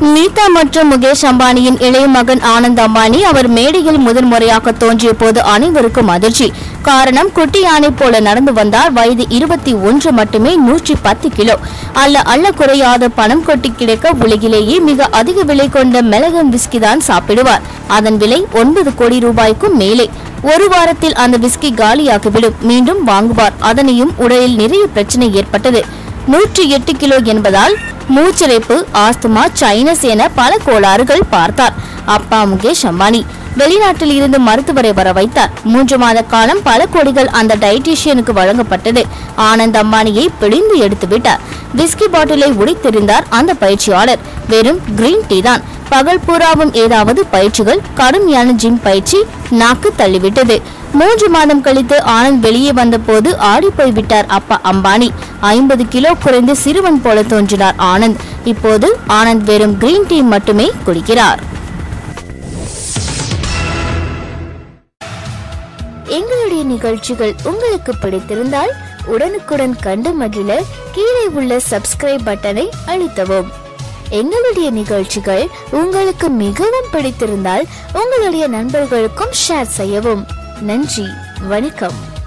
நீதா மற்றும் முகேஷ் அம்பானியின் இளைய மகன் ஆனந்த் அம்பானி அவர் மேடையில் முதல் முறையாக தோன்றிய போது அனைவருக்கும் அதிர்ச்சி காரணம் குட்டி யானை போல நடந்து வந்தார் வயது இருபத்தி ஒன்று மட்டுமே நூற்றி பத்து கிலோ அல்ல அல்ல குறையாத பணம் கொட்டி கிடைக்க உலகிலேயே மிக அதிக விலை கொண்ட மெலகன் விஸ்கி தான் சாப்பிடுவார் அதன் விலை ஒன்பது கோடி ரூபாய்க்கும் மேலே ஒரு வாரத்தில் அந்த விஸ்கி காலியாகிவிடும் மீண்டும் வாங்குவார் அதனையும் உடலில் நிறைய பிரச்சனை ஏற்பட்டது நூற்றி எட்டு கிலோ என்பதால் மூச்சிறைப்பு ஆஸ்துமா சைனஸ் என பல கோளாறுகள் பார்த்தார் அப்பா முகேஷ் அம்பானி வெளிநாட்டில் இருந்து மருத்துவரை வர வைத்தார் மூன்று மாத காலம் பல கோடிகள் அந்த டயட்டீஷியனுக்கு வழங்கப்பட்டது ஆனந்த் அம்பானியை பிழிந்து எடுத்து விட்டார் விஸ்கி பாட்டிலை உடைத்தெறிந்தார் அந்த பயிற்சியாளர் வெறும் கிரீன் டீ தான் பகல் பூராவும் ஏதாவது பயிற்சிகள் கடுமையான ஜிம் பயிற்சி நாக்கு தள்ளிவிட்டது மூன்று மாதம் கழித்து ஆனந்த் வெளியே வந்தபோது ஆடி போய் விட்டார் அப்பா அம்பானி ஐம்பது கிலோ குறைந்து சிறுவன் போல தோன்றினார் ஆனந்த் இப்போது ஆனந்த் வெறும் கிரீன் டீ மட்டுமே குடிக்கிறார் எங்களுடைய நிகழ்ச்சிகள் உங்களுக்கு பிடித்திருந்தால் உடனுக்குடன் கண்டு மகிழ கீழே உள்ள சப்ஸ்கிரைப் பட்டனை அழுத்தவும் எங்களுடைய நிகழ்ச்சிகள் உங்களுக்கு மிகவும் பிடித்திருந்தால் உங்களுடைய நண்பர்களுக்கும் ஷேர் செய்யவும் நன்றி வணக்கம்